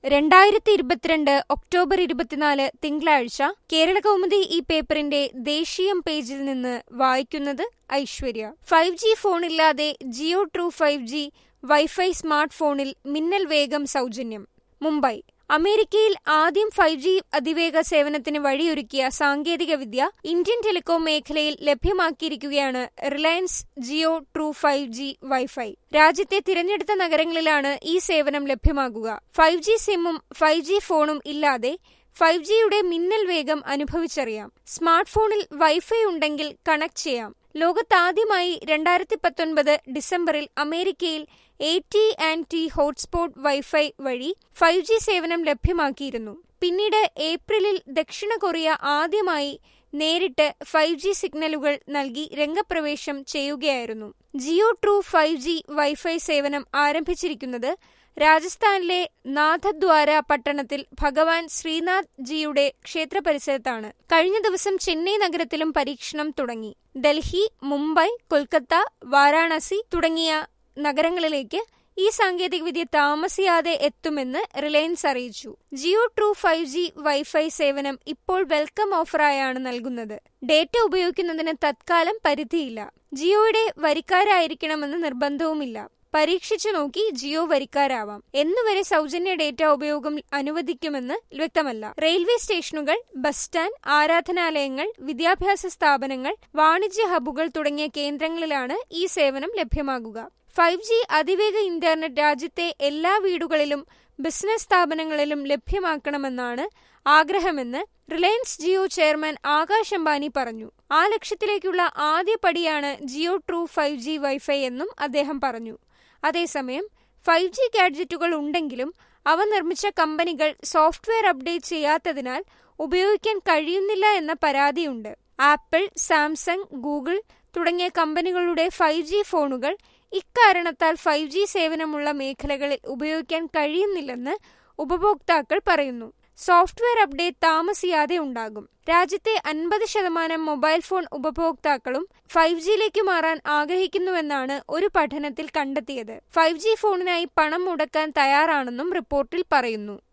രണ്ടായിരത്തി ഇരുപത്തിരണ്ട് ഒക്ടോബർ ഇരുപത്തിനാല് തിങ്കളാഴ്ച കേരള കൗമുദി ഈ പേപ്പറിന്റെ ദേശീയം പേജിൽ നിന്ന് വായിക്കുന്നത് ഐശ്വര്യ ഫൈവ് ജി ഫോണില്ലാതെ Jio true five G wifi smart ഫോണിൽ മിന്നൽ വേഗം സൗജന്യം മുംബൈ അമേരിക്കയിൽ ആദ്യം ഫൈവ് ജി അതിവേഗ സേവനത്തിന് വഴിയൊരുക്കിയ സാങ്കേതികവിദ്യ ഇന്ത്യൻ ടെലികോം മേഖലയിൽ ലഭ്യമാക്കിയിരിക്കുകയാണ് Reliance Jio true five G wifi രാജ്യത്തെ തിരഞ്ഞെടുത്ത നഗരങ്ങളിലാണ് ഈ സേവനം ലഭ്യമാകുക ഫൈവ് ജി സിമ്മും ഫൈവ് ജി ഫോണും ഇല്ലാതെ ഫൈവ് ജിയുടെ മിന്നൽ വേഗം അനുഭവിച്ചറിയാം സ്മാർട്ട് ഫോണിൽ വൈഫൈ ഉണ്ടെങ്കിൽ കണക്ട് ചെയ്യാം ലോകത്താദ്യമായി രണ്ടായിരത്തി പത്തൊൻപത് ഡിസംബറിൽ അമേരിക്കയിൽ A T and T hotspot wifi വഴി ഫൈവ് ജി സേവനം ലഭ്യമാക്കിയിരുന്നു പിന്നീട് ഏപ്രിലിൽ ദക്ഷിണ കൊറിയ ആദ്യമായി നേരിട്ട് ഫൈവ് ജി സിഗ്നലുകൾ നൽകി രംഗപ്രവേശം ചെയ്യുകയായിരുന്നു Jio true five G wifi സേവനം ആരംഭിച്ചിരിക്കുന്നത് രാജസ്ഥാനിലെ നാഥദ്വാര പട്ടണത്തിൽ ഭഗവാൻ ശ്രീനാഥ് ജിയുടെ ക്ഷേത്ര പരിസരത്താണ് കഴിഞ്ഞ ദിവസം ചെന്നൈ നഗരത്തിലും പരീക്ഷണം തുടങ്ങി ഡൽഹി മുംബൈ കൊൽക്കത്ത വാരാണസി തുടങ്ങിയ നഗരങ്ങളിലേക്ക് ഈ സാങ്കേതികവിദ്യ താമസിയാതെ എത്തുമെന്ന് റിലയൻസ് അറിയിച്ചു Jio true five G wifi സേവനം ഇപ്പോൾ വെൽക്കം ഓഫറായാണ് നൽകുന്നത് ഡേറ്റ ഉപയോഗിക്കുന്നതിന് തത്കാലം പരിധിയില്ല ജിയോയുടെ വരിക്കാരായിരിക്കണമെന്ന് നിർബന്ധവുമില്ല പരീക്ഷിച്ചു നോക്കി ജിയോ വരിക്കാരാവാം എന്നുവരെ സൗജന്യ ഡേറ്റ ഉപയോഗം അനുവദിക്കുമെന്ന് വ്യക്തമല്ല റെയിൽവേ സ്റ്റേഷനുകൾ ബസ് സ്റ്റാൻഡ് ആരാധനാലയങ്ങൾ വിദ്യാഭ്യാസ സ്ഥാപനങ്ങൾ വാണിജ്യ ഹബ്ബുകൾ തുടങ്ങിയ കേന്ദ്രങ്ങളിലാണ് ഈ സേവനം ലഭ്യമാകുക ഫൈവ് ജി അതിവേഗ ഇന്റർനെറ്റ് രാജ്യത്തെ എല്ലാ വീടുകളിലും ബിസിനസ് സ്ഥാപനങ്ങളിലും ലഭ്യമാക്കണമെന്നാണ് ആഗ്രഹമെന്ന് റിലയൻസ് ജിയോ ചെയർമാൻ ആകാശ് അംബാനി പറഞ്ഞു ആ ലക്ഷ്യത്തിലേക്കുള്ള ആദ്യ പടിയാണ് Jio true five G wifi എന്നും അദ്ദേഹം പറഞ്ഞു അതേസമയം ഫൈവ് ജി ഗാഡ്ജറ്റുകൾ ഉണ്ടെങ്കിലും അവ നിർമ്മിച്ച കമ്പനികൾ സോഫ്റ്റ്വെയർ അപ്ഡേറ്റ് ചെയ്യാത്തതിനാൽ ഉപയോഗിക്കാൻ കഴിയുന്നില്ല എന്ന പരാതിയുണ്ട് ആപ്പിൾ സാംസങ് ഗൂഗിൾ തുടങ്ങിയ കമ്പനികളുടെ ഫൈവ് ജി ഫോണുകൾ ഇക്കാരണത്താൽ ഫൈവ് ജി സേവനമുള്ള മേഖലകളിൽ ഉപയോഗിക്കാൻ കഴിയുന്നില്ലെന്ന് ഉപഭോക്താക്കൾ പറയുന്നു സോഫ്റ്റ്വെയർ അപ്ഡേറ്റ് താമസിയാതെ ഉണ്ടാകും രാജ്യത്തെ അൻപത് ശതമാനം മൊബൈൽ ഫോൺ ഉപഭോക്താക്കളും ഫൈവ് ജിയിലേക്ക് മാറാൻ ആഗ്രഹിക്കുന്നുവെന്നാണ് ഒരു പഠനത്തിൽ കണ്ടെത്തിയത് ഫൈവ് ജി ഫോണിനായി പണം മുടക്കാൻ തയ്യാറാണെന്നും റിപ്പോർട്ടിൽ പറയുന്നു